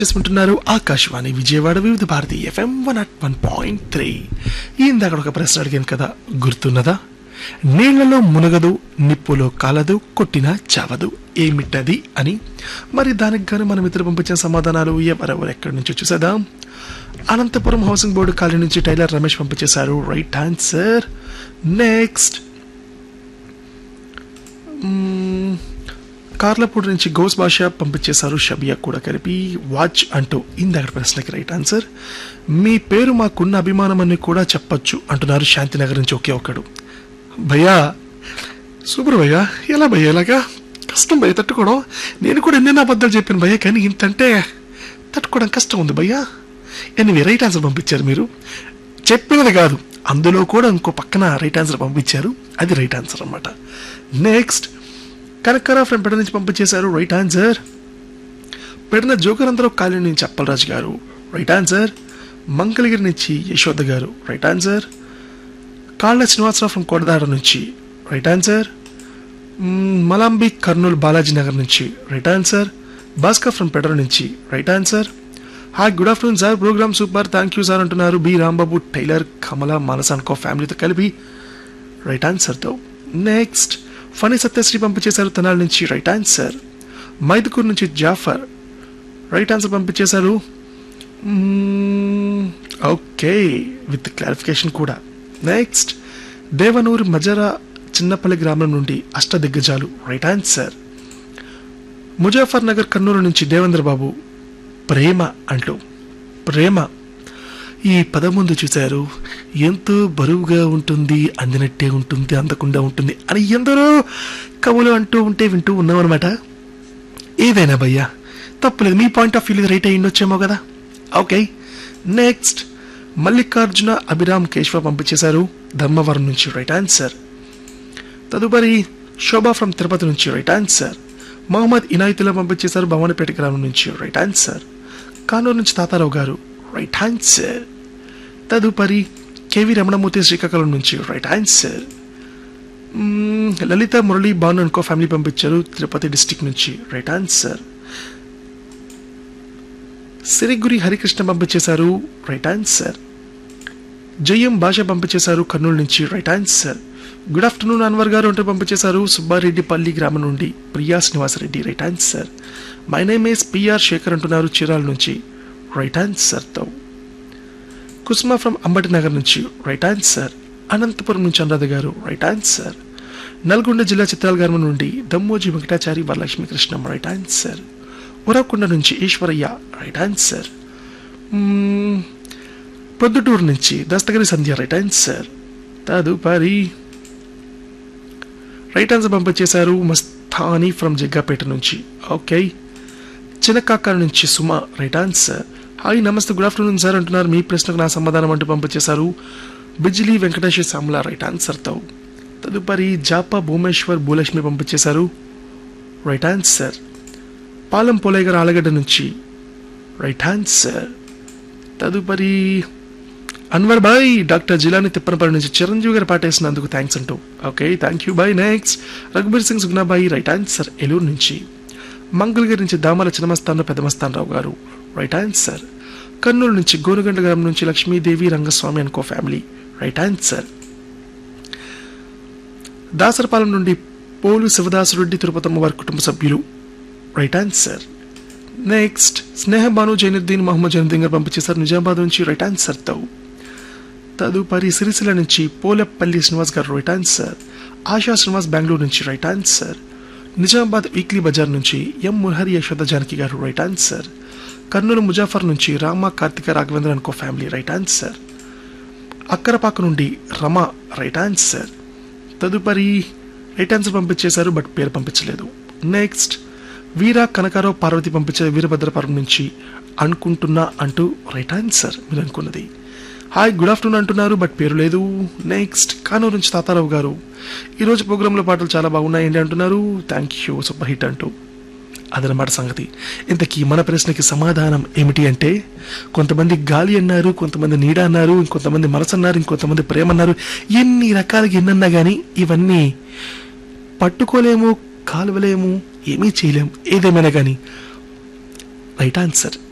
చేసుకుంటున్నారు Akashvani Vijayawada Vividh Bharati FM one at one point three ఇందాక ఒక ప్రశ్న అడిగాను కదా గుర్తున్నదా నీళ్లలో మునగదు నిప్పులో కాలదు కొట్టినా చావదు ఏమిటది అని మరి దానికి గాను మనం ఇద్దరు పంపించిన సమాధానాలు ఎవరెవరు ఎక్కడి నుంచి చూసేద్దాం అనంతపురం హౌసింగ్ బోర్డు కాలనీ నుంచి టైలర్ రమేష్ పంపించేశారు right answer next hmm. Karlapudi నుంచి గౌస్ భాష పంపించేశారు షబియా కూడా కలిపి వాచ్ అంటూ ఇందాక ప్రశ్నకి రైట్ ఆన్సర్ మీ పేరు మాకున్న అభిమానం అని కూడా చెప్పొచ్చు అంటున్నారు శాంతినగర్ నుంచి ఒకే ఒకడు భయ్యా సూపర్ భయ్యా ఎలా భయ్యా ఎలాగా కష్టం భయ్య తట్టుకోవడం నేను కూడా ఎన్నెన్నో అబద్ధాలు చెప్పాను భయ్యా కానీ ఇంతంటే తట్టుకోవడం కష్టం ఉంది భయ్యా ఎన్ని రైట్ ఆన్సర్ పంపించారు మీరు చెప్పినది కాదు అందులో కూడా ఇంకో పక్కన రైట్ ఆన్సర్ పంపించారు అది రైట్ ఆన్సర్ అన్నమాట నెక్స్ట్ కనకరా ఫ్రెండ్ పెడ నుంచి పంపించేశారు రైట్ ఆన్సర్ పెడిన జోకర్ అందరూ కాలనీ నుంచి అప్పలరాజు గారు రైట్ ఆన్సర్ మంగళగిరి నుంచి యశోద గారు రైట్ ఆన్సర్ కాళ్ళ శ్రీనివాసరావు ఫ్రమ్ కోటదాడ నుంచి right answer hmm, Malambi Kurnool Balaji Nagar నుంచి right answer Bhaskar from Pedara నుంచి right answer hi good afternoon sir program super thank you sir అంటున్నారు బి రాంబాబు టైలర్ కమల మానస్ అనుకో ఫ్యామిలీతో కలిపి రైట్ ఆన్సర్తో నెక్స్ట్ ఫనీ సత్యశ్రీ పంపించేశారు తెనాల నుంచి రైట్ ఆన్సర్ మైదుకూరు నుంచి జాఫర్ రైట్ ఆన్సర్ పంపించేశారు ఓకే విత్ క్లారిఫికేషన్ కూడా నెక్స్ట్ దేవనూరు మజరా చిన్నపల్లి గ్రామం నుండి అష్ట దిగ్గజాలు రైట్ ఆన్సర్ ముజాఫర్ నగర్ కర్నూలు నుంచి దేవేంద్ర బాబు ప్రేమ అంటూ ప్రేమ ఈ పదం ముందు చూశారు ఎంతో బరువుగా ఉంటుంది అందినట్టే ఉంటుంది అందకుండా ఉంటుంది అని ఎందరో కవులు అంటూ ఉంటే వింటూ ఉన్నామన్నమాట ఏదైనా భయ్యా తప్పలేదు మీ పాయింట్ ఆఫ్ వ్యూ రైట్ అయ్యి ఉండొచ్చేమో కదా ఓకే నెక్స్ట్ మల్లికార్జున అభిరామ్ కేశవ పంపించేశారు ధర్మవరం నుంచి రైట్ ఆన్సర్ తదుపరి శోభా ఫ్రమ్ తిరుపతి నుంచి రైట్ ఆన్సర్ మహమ్మద్ ఇనాయతుల్లా పంపించేశారు భవానపేట గ్రామం నుంచి రైట్ ఆన్సర్ కానూరు నుంచి తాతారావు గారు రైట్ ఆన్సర్ తదుపరి కేవి రమణమూర్తి శ్రీకాకుళం నుంచి right answer hmm, Lalitha Murali Banu అనుకో ఫ్యామిలీ పంపించారు తిరుపతి డిస్టిక్ నుంచి రైట్ ఆన్సర్ సిరిగురి హరికృష్ణ పంపించేశారు రైట్ ఆన్సర్ జయం భాష పంపించేశారు కర్నూలు నుంచి right answer good afternoon Anwar గారు అంటూ పంపించేశారు సుబ్బారెడ్డిపల్లి గ్రామం నుండి Priya Srinivasa Reddy right answer my name is P R Shekhar అంటున్నారు చీరాల నుంచి రైట్ ఆన్సర్తో కుసుమ ఫ్రమ్ అంబటి నగర్ నుంచి రైట్ ఆన్సర్ అనంతపురం నుంచి అనురాధ గారు రైట్ ఆన్సర్ నల్గొండ జిల్లా చిత్రాల గ్రామం నుండి దమ్మోజీ వెంకటాచారి వరలక్ష్మి కృష్ణం రైట్ ఆన్సర్ ఉరవకొండ నుంచి Eswaraiah right answer hmm, Proddatur నుంచి దస్తగిరి సంధ్య రైట్ ఆన్సర్ తదుపరి రైట్ ఆన్సర్ పంపించేశారు మస్తాని ఫ్రమ్ జగ్గాపేట నుంచి ఓకే చిన్నకాక నుంచి సుమ రైట్ ఆన్సర్ హాయ్ నమస్తే గుడ్ ఆఫ్టర్నూన్ సార్ అంటున్నారు మీ ప్రశ్నకు నా సమాధానం అంటూ పంపించేశారు బిజిలీ వెంకటేశ్వర శ్యామల రైట్ ఆన్సర్తో తదుపరి జాపా భూమేశ్వర్ భూలక్ష్మి పంపించేశారు రైట్ ఆన్సర్ పాలెం పోలయ్య గారు ఆలగడ్డ నుంచి రైట్ ఆన్సర్ తదుపరి అన్వర్ బాయ్ డాక్టర్ జిలాని తిప్పనపల్లి నుంచి చిరంజీవి గారు పాట వేసినందుకు థ్యాంక్స్ అంటూ okay thank you bye next Raghubir Singh Sugnabai right answer Eluru నుంచి మంగళగిరి నుంచి దామల చిన్నమస్తాన్ పెద్దమస్తాన్ రావు గారు రైట్ ఆన్సర్ కర్నూలు నుంచి గోనుగండ గ్రామం నుంచి లక్ష్మీదేవి రంగస్వామి అనుకో ఫ్యామిలీ రైట్ ఆన్సర్ దాసరపాలెం నుండి పోలు శివదాసురెడ్డి తిరుపతమ్మ వారి కుటుంబ సభ్యులు right answer next Sneha Banu Zainuddin Mohammed Zainuddin గారు పంపించేశారు నిజామాబాద్ నుంచి రైట్ ఆన్సర్తో తదుపరి సిరిసిల్ల నుంచి పోలపల్లి శ్రీనివాస్ గారు రైట్ ఆన్సర్ ఆశా శ్రీనివాస్ బెంగళూరు నుంచి రైట్ ఆన్సర్ నిజామాబాద్ వీక్లీ బజార్ నుంచి ఎం మురహరి యశోద జానకి గారు రైట్ ఆన్సర్ కర్నూలు ముజాఫర్ నుంచి రామ కార్తిక రాఘవేంద్ర అనుకో ఫ్యామిలీ రైట్ ఆన్సర్ అక్కరపాక నుండి రమ రైట్ ఆన్సర్ తదుపరి రైట్ ఆన్సర్ పంపించేశారు బట్ పేరు పంపించలేదు నెక్స్ట్ వీర కనకారావు పార్వతి పంపించే వీరభద్రపురం నుంచి అనుకుంటున్నా అంటూ రైట్ ఆన్సర్ మీరు అనుకున్నది హాయ్ గుడ్ ఆఫ్టర్నూన్ అంటున్నారు బట్ పేరు లేదు నెక్స్ట్ కానూరు నుంచి తాతారావు గారు ఈరోజు ప్రోగ్రాంలో పాటలు చాలా బాగున్నాయండి అంటున్నారు థ్యాంక్ యూ సూపర్ హిట్ అంటూ అదనమాట సంగతి ఇంతకీ మన ప్రశ్నకి సమాధానం ఏమిటి అంటే కొంతమంది గాలి అన్నారు కొంతమంది నీడ అన్నారు ఇంకొంతమంది మనసు అన్నారు ఇంకొంతమంది ప్రేమ అన్నారు ఎన్ని రకాలుగా ఎన్నన్నా కానీ ఇవన్నీ పట్టుకోలేము కాలువలేము ఏమీ చేయలేము ఏదేమైనా కానీ రైట్ ఆన్సర్